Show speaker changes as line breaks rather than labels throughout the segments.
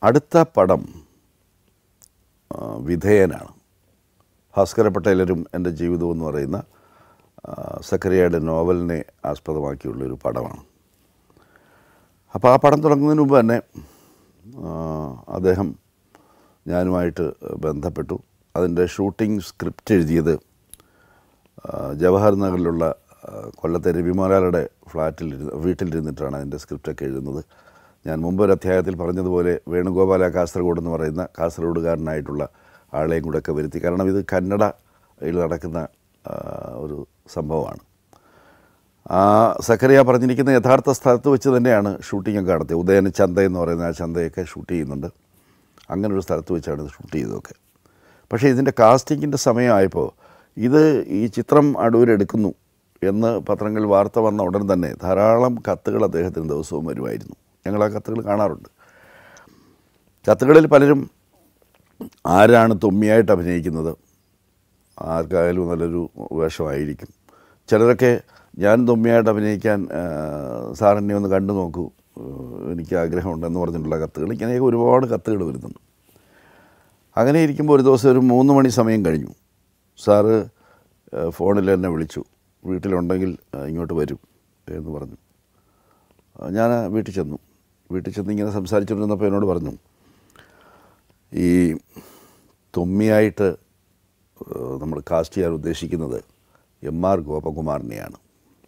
അടുത്ത പടം ആ, വിധേയനാണ് ഭാസ്കര പട്ടേലരും എൻ്റെ ജീവിതവും എന്ന് പറയുന്ന ആ, സക്കറിയയുടെ നോവലിനെ ആസ്പദമാക്കിയുള്ളൊരു പടമാണ് അപ്പോൾ ആ പടം തുടങ്ങുന്നതിന് മുമ്പ് തന്നെ ആ, അദ്ദേഹം ഞാനുമായിട്ട് ബന്ധപ്പെട്ടു അതിൻ്റെ ഷൂട്ടിംഗ് സ്ക്രിപ്റ്റ് എഴുതിയത് ആ, ജവഹർ നഗറിലുള്ള ആ, കൊല്ലത്തെ രവിമോലാലുടെ ഫ്ലാറ്റിലിരുന്ന് വീട്ടിലിരുന്നിട്ടാണ് അതിൻ്റെ സ്ക്രിപ്റ്റൊക്കെ എഴുതുന്നത് ഞാൻ മുമ്പ് ഒരു അധ്യായത്തിൽ പറഞ്ഞതുപോലെ വേണുഗോപാല കാസർഗോഡ് എന്ന് പറയുന്ന കാസർഗോഡുകാരനായിട്ടുള്ള ആളെയും കൂടെ ഒക്കെ വരുത്തി കാരണം ഇത് കന്നഡയിൽ നടക്കുന്ന ആ, ഒരു സംഭവമാണ് ആ സക്കറിയ പറഞ്ഞിരിക്കുന്ന യഥാർത്ഥ സ്ഥലത്ത് വെച്ച് തന്നെയാണ് ഷൂട്ടിംഗ് ഒക്കെ നടത്തിയത് ഉദയന ചന്ത എന്ന് പറയുന്ന ആ ചന്തയൊക്കെ ഷൂട്ട് ചെയ്യുന്നുണ്ട് അങ്ങനെ ഒരു സ്ഥലത്ത് വെച്ചാണ് ഇത് ഷൂട്ട് ചെയ്തതൊക്കെ പക്ഷേ ഇതിൻ്റെ കാസ്റ്റിങ്ങിൻ്റെ സമയമായപ്പോൾ ഇത് ഈ ചിത്രം അടൂരെടുക്കുന്നു എന്ന് പത്രങ്ങളിൽ വാർത്ത വന്ന ഉടൻ തന്നെ ധാരാളം കത്തുകൾ അദ്ദേഹത്തിന് ദിവസവും വരുമായിരുന്നു ഞങ്ങൾ ആ കത്തുകൾ കാണാറുണ്ട് കത്തുകളിൽ പലരും ആരാണ് തുമ്മിയായിട്ട് അഭിനയിക്കുന്നത് ആർക്കായാലും നല്ലൊരു വേഷമായിരിക്കും ചിലരൊക്കെ ഞാൻ തുമ്മിയായിട്ട് അഭിനയിക്കാൻ ആ, സാറിനെ ഒന്ന് കണ്ടു നോക്കൂ ആ, എനിക്ക് ആഗ്രഹമുണ്ടെന്ന് പറഞ്ഞിട്ടുള്ള കത്തുകൾ ഇങ്ങനെയൊക്കെ ഒരുപാട് കത്തുകൾ വരുന്നുണ്ട് അങ്ങനെ ഇരിക്കുമ്പോൾ ഒരു ദിവസം ഒരു മൂന്ന് മണി സമയം കഴിഞ്ഞു സാറ് ആ, ഫോണിൽ എന്നെ വിളിച്ചു വീട്ടിലുണ്ടെങ്കിൽ ആ, ഇങ്ങോട്ട് വരും എന്ന് പറഞ്ഞു ആ, ഞാൻ വീട്ടിൽ ചെന്നു വീട്ടിൽ ചെന്ന് ഇങ്ങനെ സംസാരിച്ചുകൊണ്ടിരുന്നപ്പോൾ എന്നോട് പറഞ്ഞു ഈ തുമ്മിയായിട്ട് ഏഹ്, നമ്മൾ കാസ്റ്റ് ചെയ്യാൻ ഉദ്ദേശിക്കുന്നത് എം ആർ ഗോപകുമാറിനെയാണ്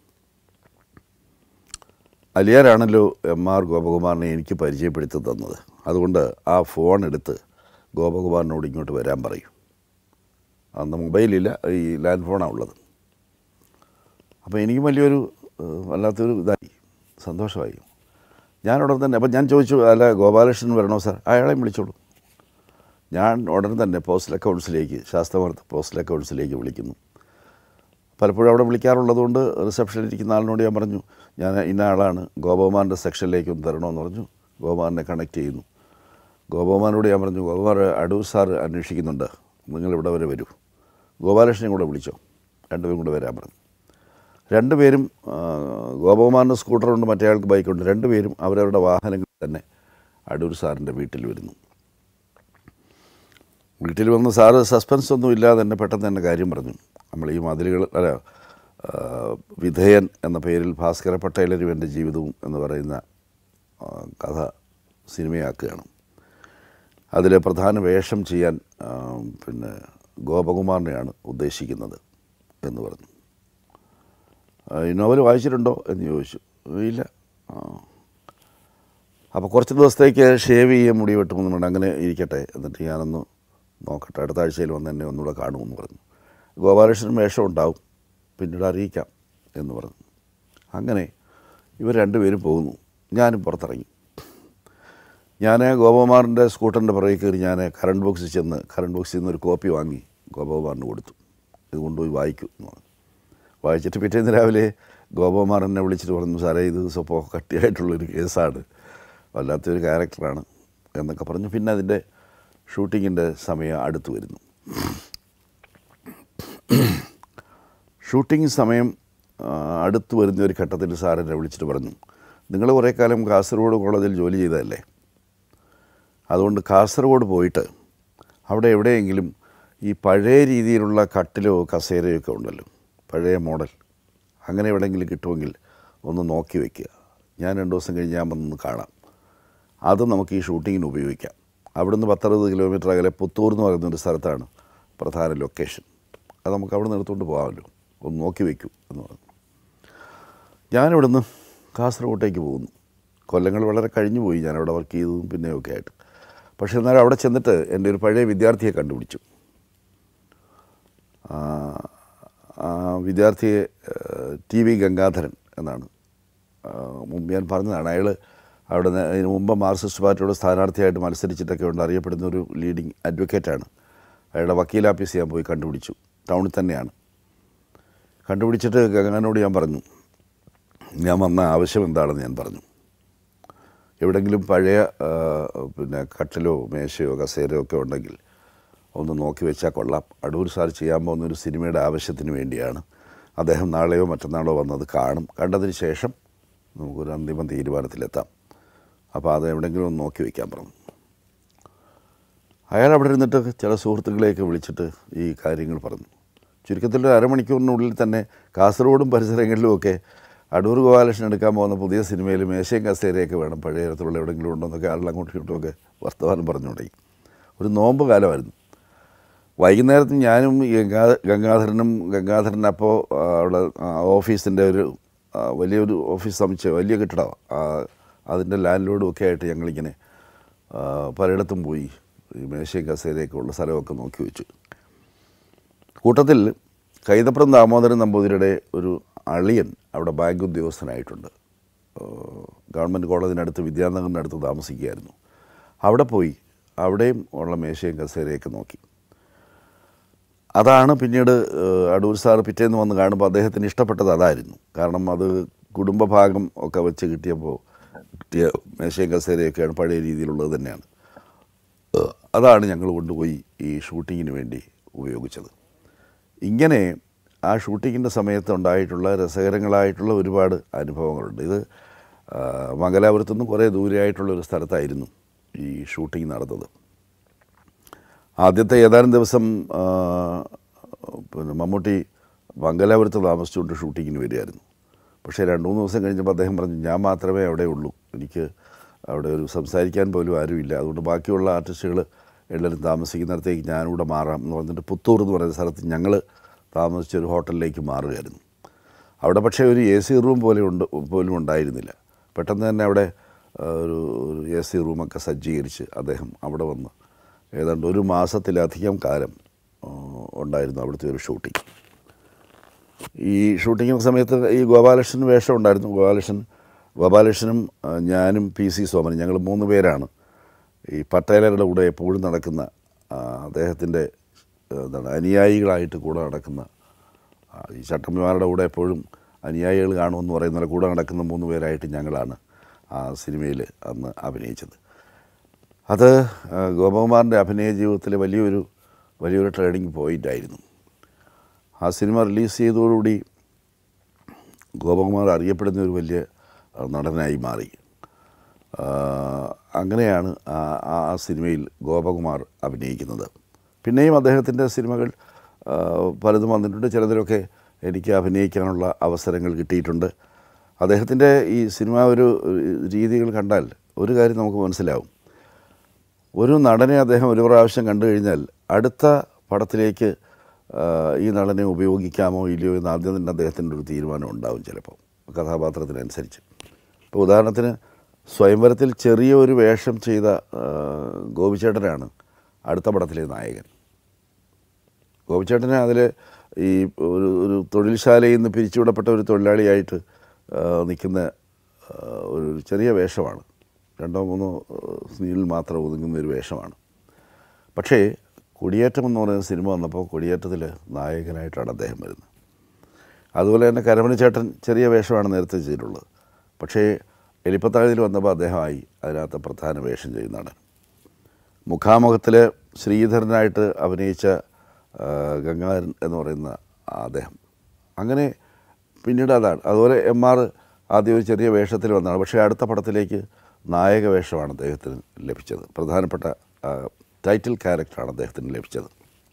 അലിയാരാണല്ലോ എം ആർ ഗോപകുമാറിനെ എനിക്ക് പരിചയപ്പെടുത്തി തന്നത് അതുകൊണ്ട് ആ ഫോൺ എടുത്ത് ഗോപകുമാറിനോട് ഇങ്ങോട്ട് വരാൻ പറയും അന്ന് മൊബൈലില്ല ഈ ലാൻഡ് ഫോണാണ് ഉള്ളത് അപ്പോൾ എനിക്കും വലിയൊരു ഏഹ്, വല്ലാത്തൊരു ഇതായി സന്തോഷമായി ഞാൻ ഉടൻ തന്നെ അപ്പം ഞാൻ ചോദിച്ചു അല്ല ഗോപാലകൃഷ്ണൻ വരണോ സാർ അയാളെയും വിളിച്ചോളൂ ഞാൻ ഉടൻ തന്നെ പോസ്റ്റൽ അക്കൗണ്ട്സിലേക്ക് ശാസ്ത്രവാർത്ത പോസ്റ്റൽ അക്കൗണ്ട്സിലേക്ക് വിളിക്കുന്നു പലപ്പോഴും അവിടെ വിളിക്കാറുള്ളതുകൊണ്ട് റിസപ്ഷനിൽ ഇരിക്കുന്ന ആളിനോട് ഞാൻ പറഞ്ഞു ഞാൻ ഇന്ന ആളാണ് ഗോപകുമാറിൻ്റെ സെക്ഷനിലേക്ക് ഒന്ന് തരണമെന്ന് പറഞ്ഞു ഗോപകുമാറിനെ കണക്ട് ചെയ്യുന്നു ഗോപകുമാറിനോട് ഞാൻ പറഞ്ഞു ഗോപകുമാർ അടൂർ സാർ അന്വേഷിക്കുന്നുണ്ട് നിങ്ങൾ ഇവിടെ വരെ വരൂ ഗോപാലകൃഷ്ണനെ കൂടെ വിളിച്ചോ രണ്ടുപേരും കൂടെ വരാൻ പറഞ്ഞു രണ്ടുപേരും ആ, ഗോപകുമാറിന് സ്കൂട്ടറുണ്ട് മറ്റേയാൾക്ക് ബൈക്കുണ്ട് രണ്ടുപേരും അവരവരുടെ വാഹനങ്ങളിൽ തന്നെ അടൂർ സാറിൻ്റെ വീട്ടിൽ വരുന്നു വീട്ടിൽ വന്ന് സാറ് സസ്പെൻസ് ഒന്നും ഇല്ലാതെ തന്നെ പെട്ടെന്ന് തന്നെ കാര്യം പറഞ്ഞു നമ്മൾ ഈ മതിലുകൾ അല്ല ആ, വിധേയൻ എന്ന പേരിൽ ഭാസ്കര പട്ടേലരും എൻ്റെ ജീവിതവും എന്ന് പറയുന്ന ആ, കഥ സിനിമയാക്കുകയാണ് അതിൽ പ്രധാന വേഷം ചെയ്യാൻ ആ, പിന്നെ ഗോപകുമാറിനെയാണ് ഉദ്ദേശിക്കുന്നത് എന്ന് പറഞ്ഞു ആ, ഈ നോവൽ വായിച്ചിട്ടുണ്ടോ എന്ന് ചോദിച്ചു ഇല്ല ആ. അപ്പോൾ കുറച്ച് ദിവസത്തേക്ക് ഷേവ് ചെയ്യാൻ മുടി വെട്ടുമെന്ന് പറഞ്ഞു അങ്ങനെ ഇരിക്കട്ടെ എന്നിട്ട് ഞാനൊന്ന് നോക്കട്ടെ അടുത്ത ആഴ്ചയിൽ വന്ന് എന്നെ ഒന്നുകൂടെ കാണുമെന്ന് പറഞ്ഞു ഗോപാലകൃഷ്ണൻ വേഷം ഉണ്ടാവും പിന്നീട് അറിയിക്കാം എന്ന് പറഞ്ഞു അങ്ങനെ ഇവർ രണ്ടുപേരും പോകുന്നു ഞാനും പുറത്തിറങ്ങി ഞാൻ ഗോപകുമാറിൻ്റെ സ്കൂട്ടറിൻ്റെ പുറകെ കയറി ഞാൻ കറണ്ട് ബോക്സിൽ ചെന്ന് കറണ്ട് ബോക്സിൽ നിന്ന് ഒരു കോപ്പി വാങ്ങി ഗോപകുമാറിന് കൊടുത്തു ഇത് കൊണ്ടുപോയി വായിക്കൂ എന്ന് പറഞ്ഞു വായിച്ചിട്ട് പിറ്റേന്ന് രാവിലെ ഗോപകുമാർ എന്നെ വിളിച്ചിട്ട് പറഞ്ഞു സാറേ ഇത് സ്വപ്പോൾ കട്ടിയായിട്ടുള്ളൊരു കേസാണ് വല്ലാത്തൊരു ക്യാരക്ടറാണ് എന്നൊക്കെ പറഞ്ഞു പിന്നെ അതിൻ്റെ ഷൂട്ടിങ്ങിൻ്റെ സമയം അടുത്ത് വരുന്നു ഷൂട്ടിംഗ് സമയം ആ, അടുത്ത് വരുന്ന ഒരു ഘട്ടത്തിൽ സാർ എന്നെ വിളിച്ചിട്ട് പറഞ്ഞു നിങ്ങൾ കുറേ കാലം കാസർഗോഡ് കോളേജിൽ ജോലി ചെയ്തതല്ലേ അതുകൊണ്ട് കാസർഗോഡ് പോയിട്ട് അവിടെ എവിടെയെങ്കിലും ഈ പഴയ രീതിയിലുള്ള കട്ടിലോ കസേരയോ ഒക്കെ ഉണ്ടല്ലോ പഴയ മോഡൽ അങ്ങനെ എവിടെയെങ്കിലും കിട്ടുമെങ്കിൽ ഒന്ന് നോക്കി വയ്ക്കുക ഞാൻ രണ്ട് ദിവസം കഴിഞ്ഞ് ഞാൻ വന്ന് കാണാം അത് നമുക്ക് ഈ ഷൂട്ടിങ്ങിന് ഉപയോഗിക്കാം അവിടുന്ന് പത്തറുപത് കിലോമീറ്റർ അകലെ പുത്തൂർ എന്ന് പറയുന്ന ഒരു സ്ഥലത്താണ് പ്രധാന ലൊക്കേഷൻ അത് നമുക്ക് അവിടെ നിന്ന് എടുത്തുകൊണ്ട് പോകാമല്ലോ ഒന്ന് നോക്കി വയ്ക്കൂ എന്ന് പറഞ്ഞു ഞാനിവിടുന്ന് കാസർഗോട്ടേക്ക് പോകുന്നു കൊല്ലങ്ങൾ വളരെ കഴിഞ്ഞു പോയി ഞാൻ അവിടെ വർക്ക് ചെയ്തതും പിന്നെയൊക്കെ ആയിട്ട് പക്ഷേ എന്നാലും അവിടെ ചെന്നിട്ട് എൻ്റെ ഒരു പഴയ വിദ്യാർത്ഥിയെ കണ്ടുപിടിച്ചു ആ, ആ വിദ്യാർത്ഥിയെ ടി വി ഗംഗാധരൻ എന്നാണ് ആ, മുമ്പ് ഞാൻ പറഞ്ഞതാണ് അയാൾ അവിടെ നിന്ന് അതിന് മുമ്പ് മാർക്സിസ്റ്റ് പാർട്ടിയുടെ സ്ഥാനാർത്ഥിയായിട്ട് മത്സരിച്ചിട്ടൊക്കെ ഉണ്ട് അറിയപ്പെടുന്ന ഒരു ലീഡിങ് അഡ്വക്കേറ്റാണ് അയാളുടെ വക്കീലാഫീസ് ഞാൻ പോയി കണ്ടുപിടിച്ചു ടൗണിൽ തന്നെയാണ് കണ്ടുപിടിച്ചിട്ട് ഗംഗാനോട് ഞാൻ പറഞ്ഞു ഞാൻ വന്ന ആവശ്യം എന്താണെന്ന് ഞാൻ പറഞ്ഞു എവിടെങ്കിലും പഴയ ആ, പിന്നെ കട്ടിലോ മേശയോ കസേരയോ ഒക്കെ ഉണ്ടെങ്കിൽ ഒന്ന് നോക്കി വെച്ചാൽ കൊള്ളാം അടൂർ സാർ ചെയ്യാൻ പോകുന്ന ഒരു സിനിമയുടെ ആവശ്യത്തിന് വേണ്ടിയാണ് അദ്ദേഹം നാളെയോ മറ്റന്നാളോ വന്നത് കാണും കണ്ടതിന് ശേഷം നമുക്കൊരു അന്തിമ തീരുമാനത്തിലെത്താം അപ്പോൾ അത് എവിടെയെങ്കിലും ഒന്ന് നോക്കി വയ്ക്കാൻ പറഞ്ഞു അയാൾ അവിടെ ഇരുന്നിട്ട് ചില സുഹൃത്തുക്കളെയൊക്കെ വിളിച്ചിട്ട് ഈ കാര്യങ്ങൾ പറഞ്ഞു ചുരുക്കത്തിൽ ഒരു അരമണിക്കൂറിനുള്ളിൽ തന്നെ കാസർഗോഡും പരിസരങ്ങളിലുമൊക്കെ അടൂർ ഗോപാലകൃഷ്ണൻ എടുക്കാൻ പോകുന്ന പുതിയ സിനിമയിൽ മേശയും കസേരയൊക്കെ വേണം പഴയ തരത്തിലുള്ള എവിടെയെങ്കിലും ഉണ്ടോ എന്നൊക്കെ ആളുകൾ അങ്ങോട്ടും ഇങ്ങോട്ടുമൊക്കെ വർത്തമാനം പറഞ്ഞു തുടങ്ങി ഒരു നോമ്പ് കാലമായിരുന്നു വൈകുന്നേരത്ത് ഞാനും ഈ ഗംഗാ ഗംഗാധരനും ഗംഗാധരൻ അപ്പോൾ അവിടെ ആ, ഓഫീസിൻ്റെ ഒരു ആ, വലിയൊരു ഓഫീസ് സമുച്ചയം വലിയ കെട്ടിടമാണ് അതിൻ്റെ ലാൻഡ് ലോഡും ഒക്കെ ആയിട്ട് ഞങ്ങളിങ്ങനെ ആ, പലയിടത്തും പോയി ഈ മേശയും കസേരയൊക്കെ ഉള്ള സ്ഥലമൊക്കെ നോക്കി വെച്ചു കൂട്ടത്തിൽ കൈതപ്രം ദാമോദരൻ നമ്പൂതിരിയുടെ ഒരു അളിയൻ അവിടെ ബാങ്ക് ഉദ്യോഗസ്ഥനായിട്ടുണ്ട് ഏഹ് ഗവൺമെൻറ് കോളേജിനടുത്ത് വിദ്യാനഗറിനടുത്ത് താമസിക്കുകയായിരുന്നു അവിടെ പോയി അവിടെയും ഉള്ള മേശയും കസേരയൊക്കെ നോക്കി അതാണ് പിന്നീട് ഏഹ് അടൂർ സാർ പിറ്റേന്ന് വന്ന് കാണുമ്പോൾ അദ്ദേഹത്തിന് ഇഷ്ടപ്പെട്ടത് അതായിരുന്നു കാരണം അത് കുടുംബഭാഗം ഒക്കെ വെച്ച് കിട്ടിയപ്പോൾ കിട്ടിയ മേശയും കസേരയൊക്കെയാണ് പഴയ രീതിയിലുള്ളത് തന്നെയാണ് ഏഹ് അതാണ് ഞങ്ങൾ കൊണ്ടുപോയി ഈ ഷൂട്ടിങ്ങിന് വേണ്ടി ഉപയോഗിച്ചത് ഇങ്ങനെ ആ ഷൂട്ടിങ്ങിൻ്റെ സമയത്ത് ഉണ്ടായിട്ടുള്ള രസകരങ്ങളായിട്ടുള്ള ഒരുപാട് അനുഭവങ്ങളുണ്ട് ഇത് ആ, മംഗലാപുരത്തു നിന്ന് കുറേ ദൂരെയായിട്ടുള്ള ഒരു സ്ഥലത്തായിരുന്നു ഈ ഷൂട്ടിംഗ് നടന്നത് ആദ്യത്തെ ഏതാനും ദിവസം ആ, പിന്നെ മമ്മൂട്ടി മംഗലാപുരത്ത് താമസിച്ചുകൊണ്ട് ഷൂട്ടിങ്ങിന് വരികയായിരുന്നു പക്ഷേ രണ്ട് മൂന്ന് ദിവസം കഴിഞ്ഞപ്പോൾ അദ്ദേഹം പറഞ്ഞു ഞാൻ മാത്രമേ അവിടെ ഉള്ളൂ എനിക്ക് അവിടെ ഒരു സംസാരിക്കാൻ പോലും ആരുമില്ല അതുകൊണ്ട് ബാക്കിയുള്ള ആർട്ടിസ്റ്റുകൾ എല്ലാവരും താമസിക്കുന്നിടത്തേക്ക് ഞാനിവിടെ മാറാം എന്ന് പറഞ്ഞിട്ട് പുത്തൂർ എന്ന് പറയുന്ന സ്ഥലത്ത് ഞങ്ങൾ താമസിച്ച ഒരു ഹോട്ടലിലേക്ക് മാറുകയായിരുന്നു അവിടെ പക്ഷേ ഒരു എ സി റൂം പോലെ ഉണ്ട് പോലും ഉണ്ടായിരുന്നില്ല പെട്ടെന്ന് തന്നെ അവിടെ ആ, ഒരു ഒരു എ സി റൂമൊക്കെ സജ്ജീകരിച്ച് അദ്ദേഹം അവിടെ വന്ന് ഏതാണ്ട് ഒരു മാസത്തിലധികം കാലം ആ, ഉണ്ടായിരുന്നു അവിടുത്തെ ഒരു ഷൂട്ടിംഗ് ഈ ഷൂട്ടിംഗ് സമയത്ത് ഈ ഗോപാലകൃഷ്ണൻ വേഷം ഉണ്ടായിരുന്നു ഗോപാലകൃഷ്ണൻ ഗോപാലകൃഷ്ണനും ആ, ഞാനും പി സി സോമനും ഞങ്ങൾ മൂന്ന് പേരാണ് ഈ പട്ടേലരുടെ കൂടെ എപ്പോഴും നടക്കുന്ന ആ, അദ്ദേഹത്തിൻ്റെ ആ, എന്താണ് അനുയായികളായിട്ട് കൂടെ നടക്കുന്ന ആ, ഈ ചട്ടമ്പിമാരുടെ കൂടെ എപ്പോഴും അനുയായികൾ കാണുമെന്ന് പറയുന്ന പോലെ കൂടെ നടക്കുന്ന മൂന്ന് പേരായിട്ട് ഞങ്ങളാണ് ആ സിനിമയിൽ അന്ന് അഭിനയിച്ചത് അത് ആ, ഗോപകുമാറിൻ്റെ അഭിനയ ജീവിതത്തിലെ വലിയൊരു വലിയൊരു ട്രേഡിംഗ് പോയിൻ്റായിരുന്നു ആ സിനിമ റിലീസ് ചെയ്തതോടുകൂടി ഗോപകുമാർ അറിയപ്പെടുന്ന ഒരു വലിയ ആ, നടനായി മാറി ആ, അങ്ങനെയാണ് ആ ആ സിനിമയിൽ ഗോപകുമാർ അഭിനയിക്കുന്നത് പിന്നെയും അദ്ദേഹത്തിൻ്റെ സിനിമകൾ ആ, പലതും വന്നിട്ടുണ്ട് ചിലതിലൊക്കെ എനിക്ക് അഭിനയിക്കാനുള്ള അവസരങ്ങൾ കിട്ടിയിട്ടുണ്ട് അദ്ദേഹത്തിൻ്റെ ഈ സിനിമ ഒരു രീതികൾ കണ്ടാൽ ഒരു കാര്യം നമുക്ക് മനസ്സിലാവും ഒരു നടനെ അദ്ദേഹം ഒരു പ്രാവശ്യം കണ്ടു കഴിഞ്ഞാൽ അടുത്ത പടത്തിലേക്ക് ആ, ഈ നടനെ ഉപയോഗിക്കാമോ ഇല്ലയോ എന്ന് ആദ്യം തന്നെ അദ്ദേഹത്തിൻ്റെ ഒരു തീരുമാനം ഉണ്ടാവും ചിലപ്പോൾ കഥാപാത്രത്തിനനുസരിച്ച് ഇപ്പോൾ ഉദാഹരണത്തിന് സ്വയംവരത്തിൽ ചെറിയ ഒരു വേഷം ചെയ്ത ആ, ഗോപിച്ചേട്ടനാണ് അടുത്ത പടത്തിലെ നായകൻ ഗോപിച്ചേട്ടന് അതിൽ ഈ ഒരു ഒരു തൊഴിൽശാലയിൽ നിന്ന് പിരിച്ചുവിടപ്പെട്ട ഒരു തൊഴിലാളിയായിട്ട് ആ, നിൽക്കുന്ന ആ, ഒരു ചെറിയ വേഷമാണ് രണ്ടോ മൂന്നോ സീനിൽ മാത്രം ഒതുങ്ങുന്ന ഒരു വേഷമാണ് പക്ഷേ കൊടിയേറ്റം എന്ന് പറയുന്ന സിനിമ വന്നപ്പോൾ കൊടിയേറ്റത്തിൽ നായകനായിട്ടാണ് അദ്ദേഹം വരുന്നത് അതുപോലെ തന്നെ കരമണി ചേട്ടൻ ചെറിയ വേഷമാണ് നേരത്തെ ചെയ്തിട്ടുള്ളത് പക്ഷേ എലിപ്പത്താഴത്തിൽ വന്നപ്പോൾ അദ്ദേഹമായി അതിനകത്ത് പ്രധാന വേഷം ചെയ്യുന്ന നടൻ മുഖാമുഖത്തിൽ ശ്രീധരനായിട്ട് അഭിനയിച്ച ആ, ഗംഗാധരൻ എന്ന് പറയുന്ന അദ്ദേഹം അങ്ങനെ പിന്നീട് അതാണ് അതുപോലെ എം ആർ ആദ്യം ഒരു ചെറിയ വേഷത്തിൽ വന്നതാണ് പക്ഷേ അടുത്ത പടത്തിലേക്ക് നായക വേഷമാണ് അദ്ദേഹത്തിന് ലഭിച്ചത് പ്രധാനപ്പെട്ട ആ, ടൈറ്റിൽ ക്യാരക്ടറാണ് അദ്ദേഹത്തിന് ലഭിച്ചത്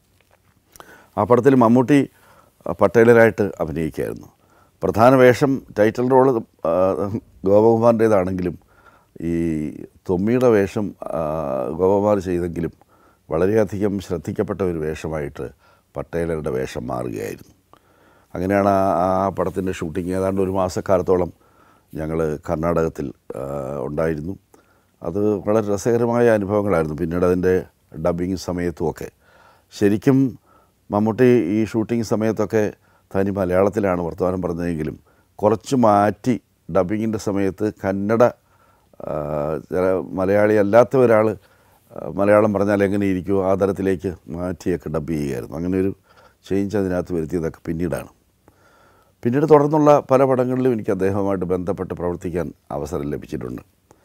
ആ പടത്തിൽ മമ്മൂട്ടി ആ, പട്ടേലരായിട്ട് അഭിനയിക്കുകയായിരുന്നു പ്രധാന വേഷം ടൈറ്റിൽ റോള് ഗോപകുമാറിൻ്റേതാണെങ്കിലും ഈ തൊമ്മിയുടെ വേഷം ആ, ഗോപകുമാർ ചെയ്തെങ്കിലും വളരെയധികം ശ്രദ്ധിക്കപ്പെട്ട ഒരു വേഷമായിട്ട് പട്ടേലരുടെ വേഷം മാറുകയായിരുന്നു അങ്ങനെയാണ് ആ ആ പടത്തിൻ്റെ ഷൂട്ടിംഗ് ഏതാണ്ട് ഒരു മാസക്കാലത്തോളം ഞങ്ങൾ കർണാടകത്തിൽ ആ, ഉണ്ടായിരുന്നു അത് വളരെ രസകരമായ അനുഭവങ്ങളായിരുന്നു പിന്നീട് അതിൻ്റെ ഡബിങ് സമയത്തുമൊക്കെ ശരിക്കും മമ്മൂട്ടി ഈ ഷൂട്ടിംഗ് സമയത്തൊക്കെ തനി മലയാളത്തിലാണ് വർത്തമാനം പറഞ്ഞതെങ്കിലും കുറച്ച് മാറ്റി ഡബിങ്ങിൻ്റെ സമയത്ത് കന്നഡ ആ, ചില മലയാളി അല്ലാത്ത ഒരാൾ ആ, മലയാളം പറഞ്ഞാൽ എങ്ങനെ ഇരിക്കുമോ ആ തരത്തിലേക്ക് മാറ്റിയൊക്കെ ഡബ് ചെയ്യുകയായിരുന്നു അങ്ങനെ ഒരു ചേഞ്ച് അതിനകത്ത് വരുത്തിയതൊക്കെ പിന്നീടാണ് പിന്നീട് തുടർന്നുള്ള പല പടങ്ങളിലും എനിക്ക് അദ്ദേഹവുമായിട്ട് ബന്ധപ്പെട്ട് പ്രവർത്തിക്കാൻ അവസരം ലഭിച്ചിട്ടുണ്ട്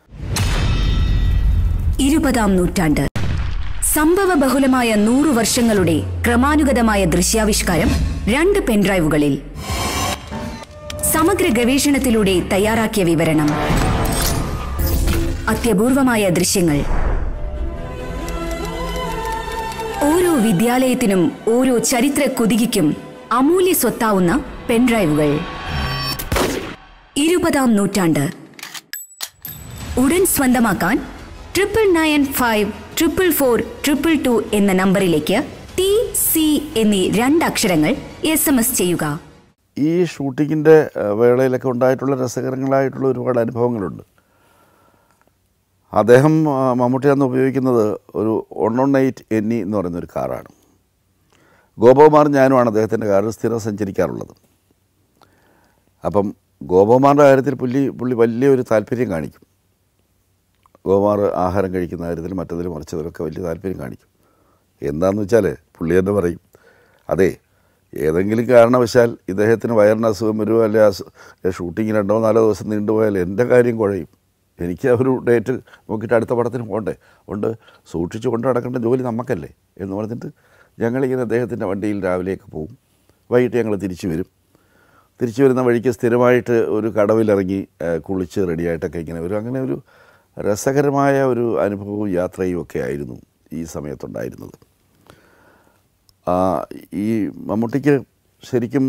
ഇരുപതാം നൂറ്റാണ്ട് സംഭവ ബഹുലമായ നൂറു വർഷങ്ങളുടെ ക്രമാനുഗതമായ ദൃശ്യാവിഷ്കാരം രണ്ട് പെൻഡ്രൈവുകളിൽ സമഗ്ര ഗവേഷണത്തിലൂടെ തയ്യാറാക്കിയ വിവരണം അത്യപൂർവമായ ദൃശ്യങ്ങൾ വിദ്യാലയത്തിനും ഓരോ ചരിത്ര കുതികിക്കും അമൂല്യ സ്വത്താവുന്ന പെൻഡ്രൈവുകൾ ഇരുപതാം നൂറ്റാണ്ട് ഉടൻ സ്വന്തമാക്കാൻ triple nine five triple four triple two എന്ന നമ്പറിലേക്ക് ടി സി എന്നീ രണ്ടക്ഷരങ്ങൾ എസ് എം എസ് ചെയ്യുക
ഈ ഷൂട്ടിങ്ങിൻ്റെ വേളയിലൊക്കെ ഉണ്ടായിട്ടുള്ള രസകരങ്ങളായിട്ടുള്ള ഒരുപാട് അനുഭവങ്ങളുണ്ട് അദ്ദേഹം ആ, മമ്മൂട്ടി അന്ന് ഉപയോഗിക്കുന്നത് ഒരു വൺ ഓൺ എയ്റ്റ് എന്നി എന്ന് പറയുന്ന ഒരു കാറാണ് ഗോപകുമാർ ഞാനുമാണ് അദ്ദേഹത്തിൻ്റെ കാറിൽ സ്ഥിരം സഞ്ചരിക്കാറുള്ളത് അപ്പം ഗോപകുമാറിൻ്റെ കാര്യത്തിൽ പുള്ളി പുള്ളി വലിയൊരു താല്പര്യം കാണിക്കും ഗോകുമാർ ആഹാരം കഴിക്കുന്ന കാര്യത്തിൽ മറ്റതിലും മറിച്ചതിലൊക്കെ വലിയ താല്പര്യം കാണിക്കും എന്താണെന്ന് വെച്ചാൽ പുള്ളി തന്നെ പറയും അതെ ഏതെങ്കിലും കാരണവശാൽ ഇദ്ദേഹത്തിന് വയറിന് അസുഖം വരുമോ അല്ലെ അസു ഷൂട്ടിങ് രണ്ടോ നാലോ ദിവസം നീണ്ടുപോയാൽ എൻ്റെ കാര്യം കുഴയും എനിക്ക് ആ ഒരു ഡേറ്റ് നോക്കിയിട്ട് അടുത്ത പടത്തിന് പോകണ്ടേ അതുകൊണ്ട് സൂക്ഷിച്ച് കൊണ്ട് നടക്കേണ്ട ജോലി നമുക്കല്ലേ എന്ന് പറഞ്ഞിട്ട് ഞങ്ങളിങ്ങനെ അദ്ദേഹത്തിൻ്റെ വണ്ടിയിൽ രാവിലെയൊക്കെ പോകും വൈകിട്ട് ഞങ്ങൾ തിരിച്ചു വരും തിരിച്ചു വരുന്ന വഴിക്ക് സ്ഥിരമായിട്ട് ഒരു കടവിലിറങ്ങി ആ, കുളിച്ച് റെഡിയായിട്ടൊക്കെ ഇങ്ങനെ വരും അങ്ങനെ ഒരു രസകരമായ ഒരു അനുഭവവും യാത്രയും ഒക്കെ ആയിരുന്നു ഈ സമയത്തുണ്ടായിരുന്നത് ആ, ഈ മമ്മൂട്ടിക്ക് ശരിക്കും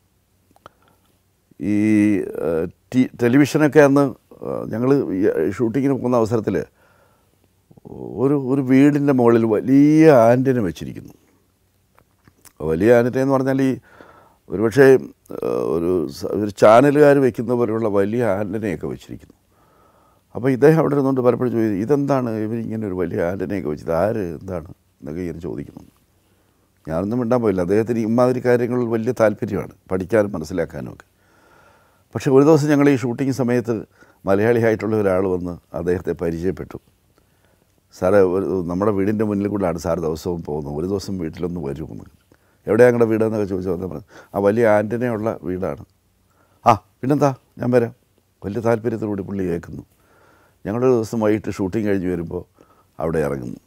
ഈ ആ, ടി ടെലിവിഷനൊക്കെ അന്ന് ഞങ്ങൾ ഷൂട്ടിങ്ങിന് പോകുന്ന അവസരത്തിൽ ഒരു ഒരു വീടിൻ്റെ മുകളിൽ വലിയ ആൻറ്റന വെച്ചിരിക്കുന്നു വലിയ ആൻറ്റന എന്ന് പറഞ്ഞാൽ ഈ ഒരുപക്ഷെ ആ, ഒരു സ- ഒരു ചാനലുകാർ വെക്കുന്ന പോലെയുള്ള വലിയ ആൻറ്റനയൊക്കെ വെച്ചിരിക്കുന്നു അപ്പോൾ ഇദ്ദേഹം അവിടെ ഇരുന്നുകൊണ്ട് പലപ്പോഴും ചോദിച്ചു ഇതെന്താണ് ഇവരിങ്ങനെ ഒരു വലിയ ആൻറ്റനയൊക്കെ വെച്ചത് ആര് എന്താണ് എന്നൊക്കെ ഇങ്ങനെ ചോദിക്കുന്നു ഞാനൊന്നും മിണ്ടാൻ പോയില്ല അദ്ദേഹത്തിന് ഇമാതിരി കാര്യങ്ങളിൽ വലിയ താല്പര്യമാണ് പഠിക്കാനും മനസ്സിലാക്കാനും ഒക്കെ പക്ഷേ ഒരു ദിവസം ഞങ്ങൾ ഈ ഷൂട്ടിംഗ് സമയത്ത് മലയാളിയായിട്ടുള്ള ഒരാൾ വന്ന് അദ്ദേഹത്തെ പരിചയപ്പെട്ടു സാറേ ഒരു നമ്മുടെ വീടിൻ്റെ മുന്നിൽ കൂടെയാണ് സാർ ദിവസവും പോകുന്നത് ഒരു ദിവസം വീട്ടിലൊന്ന് വരുമെന്ന് എവിടെയാണ് ഞങ്ങളുടെ വീടെന്നൊക്കെ ചോദിച്ചു വന്നപ്പോൾ പറഞ്ഞു ആ വലിയ ആൻറ്റനയുള്ള വീടാണ് ആ പിന്നെന്താ ഞാൻ വരാം വലിയ താല്പര്യത്തോടുകൂടി പുള്ളി കേൾക്കുന്നു ഞങ്ങളൊരു ദിവസം വൈകിട്ട് ഷൂട്ടിംഗ് കഴിഞ്ഞ് വരുമ്പോൾ അവിടെ ഇറങ്ങുന്നു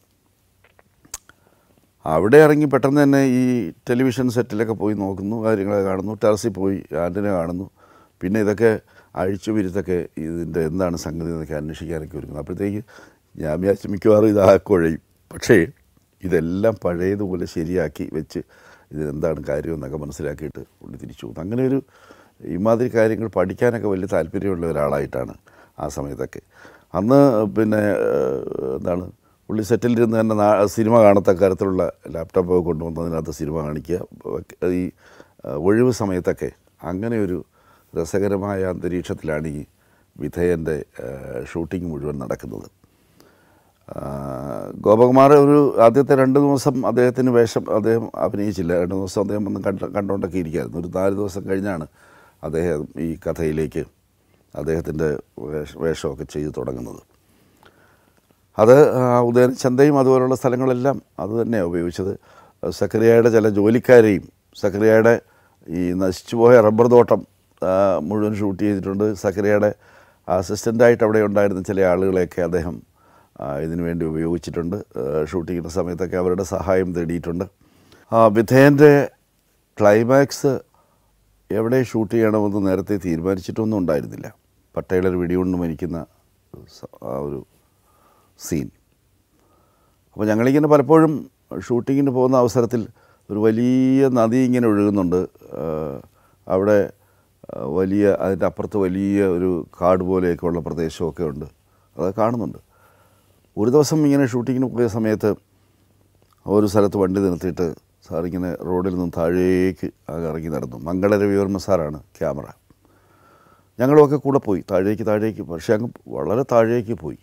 അവിടെ ഇറങ്ങി പെട്ടെന്ന് തന്നെ ഈ ടെലിവിഷൻ സെറ്റിലൊക്കെ പോയി നോക്കുന്നു കാര്യങ്ങളൊക്കെ കാണുന്നു ടെറസിൽ പോയി ആൻറ്റിനെ കാണുന്നു പിന്നെ ഇതൊക്കെ അഴിച്ചു വിരുത്തൊക്കെ ഇതിൻ്റെ എന്താണ് സംഗതി എന്നൊക്കെ അന്വേഷിക്കാനൊക്കെ ഒരുങ്ങുന്നു അപ്പോഴത്തേക്ക് ഞാൻ വിചാരിച്ചു മിക്കവാറും ഇത് ആ കുഴയും പക്ഷേ ഇതെല്ലാം പഴയതുപോലെ ശരിയാക്കി വെച്ച് ഇതിനെന്താണ് കാര്യം എന്നൊക്കെ മനസ്സിലാക്കിയിട്ട് പുള്ളി തിരിച്ചു പോകുന്നു അങ്ങനെ ഒരു ഇമാതിരി കാര്യങ്ങൾ പഠിക്കാനൊക്കെ വലിയ താല്പര്യമുള്ള ഒരാളായിട്ടാണ് ആ സമയത്തൊക്കെ അന്ന് പിന്നെ ഏഹ്, എന്താണ് പുള്ളി സെറ്റിലിരുന്ന് തന്നെ നാ- സിനിമ കാണത്തക്ക തരത്തിലുള്ള ലാപ്ടോപ്പൊക്കെ കൊണ്ടുവന്ന് അതിനകത്ത് സിനിമ കാണിക്കുക വയ്ക്ക- ഈ ആ, ഒഴിവ് സമയത്തൊക്കെ അങ്ങനെ ഒരു രസകരമായ അന്തരീക്ഷത്തിലാണ് ഈ വിധേയൻ്റെ ഷൂട്ടിംഗ് മുഴുവൻ നടക്കുന്നത് ആ, ഗോപകുമാർ ഒരു ആദ്യത്തെ രണ്ട് ദിവസം അദ്ദേഹത്തിന് വേഷം അദ്ദേഹം അഭിനയിച്ചില്ല രണ്ട് ദിവസം അദ്ദേഹം വന്ന് കണ്ട കണ്ടുകൊണ്ടൊക്കെ ഇരിക്കുകയായിരുന്നു ഒരു നാല് ദിവസം കഴിഞ്ഞാണ് അദ്ദേഹം ഈ കഥയിലേക്ക് അദ്ദേഹത്തിൻ്റെ വേഷ വേഷമൊക്കെ ചെയ്തു തുടങ്ങുന്നത് അത് ആ, ഉദയൻ ചന്തയും അതുപോലുള്ള സ്ഥലങ്ങളെല്ലാം അത് തന്നെയാണ് ഉപയോഗിച്ചത് സക്കറിയയുടെ ചില ജോലിക്കാരെയും സക്കറിയയുടെ ഈ നശിച്ചുപോയ റബ്ബർ തോട്ടം ആ, മുഴുവൻ ഷൂട്ട് ചെയ്തിട്ടുണ്ട് സക്കറിയയുടെ അസിസ്റ്റൻ്റായിട്ട് അവിടെ ഉണ്ടായിരുന്ന ചില ആളുകളെയൊക്കെ അദ്ദേഹം ആ, ഇതിനു വേണ്ടി ഉപയോഗിച്ചിട്ടുണ്ട് ആ, ഷൂട്ടിങ്ങിൻ്റെ സമയത്തൊക്കെ അവരുടെ സഹായം തേടിയിട്ടുണ്ട് ആ, വിധേയൻ്റെ ക്ലൈമാക്സ് എവിടെ ഷൂട്ട് ചെയ്യണമെന്ന് നേരത്തെ തീരുമാനിച്ചിട്ടൊന്നും ഉണ്ടായിരുന്നില്ല പട്ടേലർ വെടികൊണ്ട് മരിക്കുന്ന സ- ആ ഒരു സീൻ അപ്പോൾ ഞങ്ങളിങ്ങനെ പലപ്പോഴും ഷൂട്ടിങ്ങിന് പോകുന്ന അവസരത്തിൽ ഒരു വലിയ നദി ഇങ്ങനെ ഒഴുകുന്നുണ്ട് ആ, അവിടെ ആ, വലിയ അതിൻ്റെ അപ്പുറത്ത് വലിയ ഒരു കാട് പോലെയൊക്കെ ഉള്ള പ്രദേശമൊക്കെ ഉണ്ട് അത് കാണുന്നുണ്ട് ഒരു ദിവസം ഇങ്ങനെ ഷൂട്ടിങ്ങിന് പോയ സമയത്ത് ഒരു സ്ഥലത്ത് വണ്ടി നിർത്തിയിട്ട് സാർ ഇങ്ങനെ റോഡിൽ നിന്ന് താഴേക്ക് അങ്ങ് ഇറങ്ങി നടന്നു മംഗള രവിവർമ്മ സാറാണ് ക്യാമറ ഞങ്ങളുമൊക്കെ കൂടെ പോയി താഴേക്ക് താഴേക്ക് പക്ഷേ അങ്ങ് വളരെ താഴേക്ക് പോയി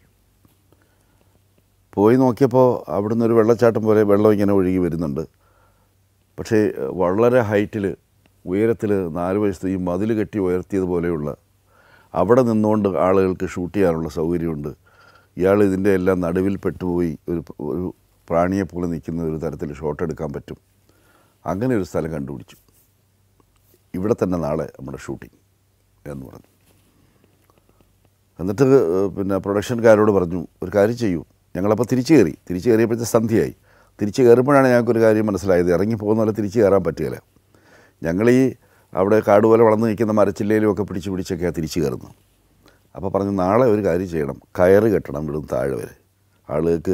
പോയി നോക്കിയപ്പോൾ അവിടുന്ന് ഒരു വെള്ളച്ചാട്ടം പോലെ വെള്ളം ഇങ്ങനെ ഒഴുകി വരുന്നുണ്ട് പക്ഷേ ഏഹ്, വളരെ ഹൈറ്റിൽ ഉയരത്തിൽ നാല് വശത്ത് ഈ മതിൽ കെട്ടി ഉയർത്തിയതുപോലെയുള്ള അവിടെ നിന്നുകൊണ്ട് ആളുകൾക്ക് ഷൂട്ട് ചെയ്യാനുള്ള സൗകര്യമുണ്ട് ഇയാൾ ഇതിൻ്റെ എല്ലാം നടുവിൽ പെട്ടുപോയി ഒരു ഒരു പ്രാണിയെ പോലെ നിൽക്കുന്ന ഒരു തരത്തിൽ ഷോട്ട് എടുക്കാൻ പറ്റും അങ്ങനെ ഒരു സ്ഥലം കണ്ടുപിടിച്ചു ഇവിടെ തന്നെ നാളെ നമ്മുടെ ഷൂട്ടിംഗ് എന്ന് പറഞ്ഞു എന്നിട്ട് ഏഹ്, പിന്നെ പ്രൊഡക്ഷൻകാരോട് പറഞ്ഞു ഒരു കാര്യം ചെയ്യൂ ഞങ്ങളപ്പോൾ തിരിച്ചു കയറി തിരിച്ചു കയറിയപ്പോഴത്തെ സന്ധ്യയായി തിരിച്ചു കയറുമ്പോഴാണ് ഞങ്ങൾക്കൊരു കാര്യം മനസ്സിലായത് ഇറങ്ങി പോകുന്ന പോലെ തിരിച്ചു കയറാൻ പറ്റുകയില്ല ഞങ്ങൾ ഈ അവിടെ കാട് പോലെ വളർന്നു നിൽക്കുന്ന മരച്ചില്ലയിലും ഒക്കെ പിടിച്ച് പിടിച്ചൊക്കെയാണ് തിരിച്ചു കയറുന്നത് അപ്പോൾ പറഞ്ഞു നാളെ ഒരു കാര്യം ചെയ്യണം കയറ് കെട്ടണം ഇവിടുന്ന് താഴെ വരെ ആളുകൾക്ക്